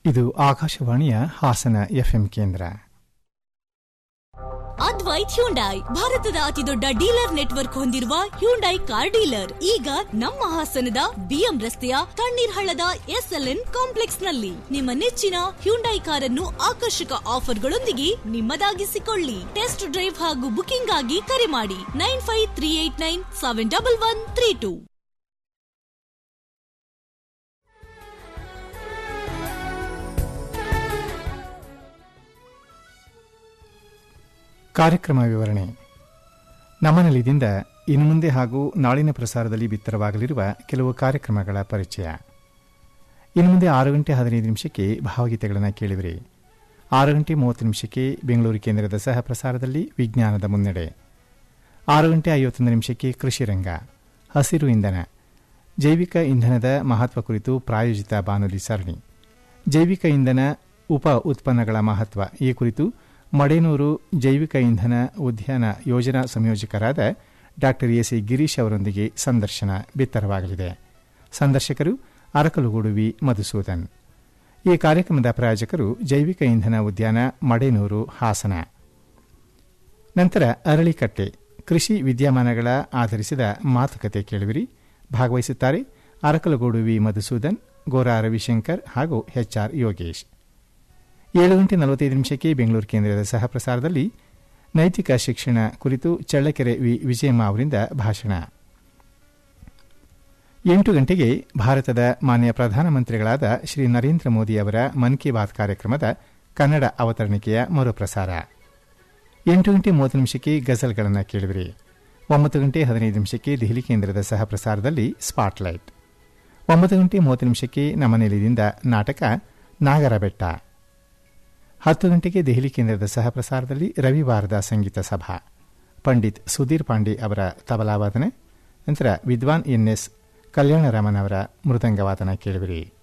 ಇದು ಆಕಾಶವಾಣಿಯ ಹಾಸನ ಎಫ್ಎಂ ಕೇಂದ್ರ ಅದ್ವೈತ್ ಹ್ಯುಂಡೈ ಭಾರತದ ಅತಿದೊಡ್ಡ ಡೀಲರ್ ನೆಟ್ವರ್ಕ್ ಹೊಂದಿರುವ ಹ್ಯುಂಡೈ ಕಾರ್ ಡೀಲರ್ ಈಗ ನಮ್ಮ ಹಾಸನದ ಬಿಎಂ ರಸ್ತೆಯ ತಣ್ಣೀರ್ ಹಳ್ಳದ ಎಸ್ಎಲ್ಎನ್ ಕಾಂಪ್ಲೆಕ್ಸ್ ನಲ್ಲಿ ನಿಮ್ಮ ನೆಚ್ಚಿನ ಹ್ಯುಂಡೈ ಕಾರನ್ನು ಆಕರ್ಷಕ ಆಫರ್ಗಳೊಂದಿಗೆ ನಿಮ್ಮದಾಗಿಸಿಕೊಳ್ಳಿ ಟೆಸ್ಟ್ ಡ್ರೈವ್ ಹಾಗೂ ಬುಕಿಂಗ್ ಆಗಿ ಕರೆ ಮಾಡಿ nine five three eight nine seven double one three two ಕಾರ್ಯಕ್ರಮ ವಿವರಣೆ ನಮ್ಮ ನಿಲಯದಿಂದ ಇನ್ನು ಮುಂದೆ ಹಾಗೂ ನಾಳಿನ ಪ್ರಸಾರದಲ್ಲಿ ಬಿತ್ತರವಾಗಲಿರುವ ಕೆಲವು ಕಾರ್ಯಕ್ರಮಗಳ ಪರಿಚಯ ಇನ್ನು ಮುಂದೆ ಆರು ಗಂಟೆ ಹದಿನೈದು ನಿಮಿಷಕ್ಕೆ ಭಾವಗೀತೆಗಳನ್ನು ಕೇಳಿವಿರಿ ಆರು ಗಂಟೆ ಮೂವತ್ತು ನಿಮಿಷಕ್ಕೆ ಬೆಂಗಳೂರು ಕೇಂದ್ರದ ಸಹ ಪ್ರಸಾರದಲ್ಲಿ ವಿಜ್ಞಾನದ ಮುನ್ನಡೆ ಆರು ಗಂಟೆ ಐವತ್ತೊಂದು ನಿಮಿಷಕ್ಕೆ ಕೃಷಿ ರಂಗ ಹಸಿರು ಇಂಧನ ಜೈವಿಕ ಇಂಧನದ ಮಹತ್ವ ಕುರಿತು ಪ್ರಾಯೋಜಿತ ಬಾನುಲಿ ಸರಣಿ ಜೈವಿಕ ಇಂಧನ ಉಪ ಉತ್ಪನ್ನಗಳ ಮಹತ್ವ ಈ ಕುರಿತು ಮಡೇನೂರು ಜೈವಿಕ ಇಂಧನ ಉದ್ಯಾನ ಯೋಜನಾ ಸಂಯೋಜಕರಾದ ಡಾ ಎಸಿ ಗಿರೀಶ್ ಅವರೊಂದಿಗೆ ಸಂದರ್ಶನ ಬಿತ್ತರವಾಗಲಿದೆ ಸಂದರ್ಶಕರು ಅರಕಲುಗೂಡು ವಿ ಮಧುಸೂದನ್ ಈ ಕಾರ್ಯಕ್ರಮದ ಪ್ರಾಯೋಜಕರು ಜೈವಿಕ ಇಂಧನ ಉದ್ಯಾನ ಮಡೇನೂರು ಹಾಸನ ನಂತರ ಅರಳಿಕಟ್ಟೆ ಕೃಷಿ ವಿದ್ಯಮಾನಗಳ ಆಧರಿಸಿದ ಮಾತುಕತೆ ಕೇಳುವಿರಿ ಭಾಗವಹಿಸುತ್ತಾರೆ ಅರಕಲಗೂಡು ವಿ ಮಧುಸೂದನ್ ಗೋರಾ ರವಿಶಂಕರ್ ಹಾಗೂ ಎಚ್ಆರ್ ಯೋಗೇಶ್ ಏಳು ಗಂಟೆ ನಲವತ್ತೈದು ನಿಮಿಷಕ್ಕೆ ಬೆಂಗಳೂರು ಕೇಂದ್ರದ ಸಹ ಪ್ರಸಾರದಲ್ಲಿ ನೈತಿಕ ಶಿಕ್ಷಣ ಕುರಿತು ಚಳ್ಳಕೆರೆ ವಿ ವಿಜಯಮ್ಮ ಅವರಿಂದ ಭಾಷಣ ಎಂಟು ಗಂಟೆಗೆ ಭಾರತದ ಮಾನ್ಯ ಪ್ರಧಾನಮಂತ್ರಿಗಳಾದ ಶ್ರೀ ನರೇಂದ್ರ ಮೋದಿ ಅವರ ಮನ್ ಕಿ ಬಾತ್ ಕಾರ್ಯಕ್ರಮದ ಕನ್ನಡ ಅವತರಣಿಕೆಯ ಮರುಪ್ರಸಾರ ಎಂಟು ಗಂಟೆ ಮೂವತ್ತು ನಿಮಿಷಕ್ಕೆ ಗಜಲ್ಗಳನ್ನು ಕೇಳಿದಿರಿ ಒಂಬತ್ತು ಗಂಟೆ ಹದಿನೈದು ನಿಮಿಷಕ್ಕೆ ದೆಹಲಿ ಕೇಂದ್ರದ ಸಹ ಪ್ರಸಾರದಲ್ಲಿ ಸ್ಪಾಟ್ಲೈಟ್ ಒಂಬತ್ತು ಗಂಟೆ ಮೂವತ್ತು ನಿಮಿಷಕ್ಕೆ ನಮ್ಮ ನಿಲಯದಿಂದ ನಾಟಕ ನಾಗರ ಬೆಟ್ಟ ಹತ್ತು ಗಂಟೆಗೆ ದೆಹಲಿ ಕೇಂದ್ರದ ಸಹ ಪ್ರಸಾರದಲ್ಲಿ ರವಿವಾರದ ಸಂಗೀತ ಸಭಾ ಪಂಡಿತ್ ಸುಧೀರ್ ಪಾಂಡೆ ಅವರ ತಬಲಾವಾದನೆ ನಂತರ ವಿದ್ವಾನ್ ಎನ್ಎಸ್ ಕಲ್ಯಾಣರಾಮನ್ ಅವರ ಮೃದಂಗವಾದನ ಕೇಳುವಿರಿ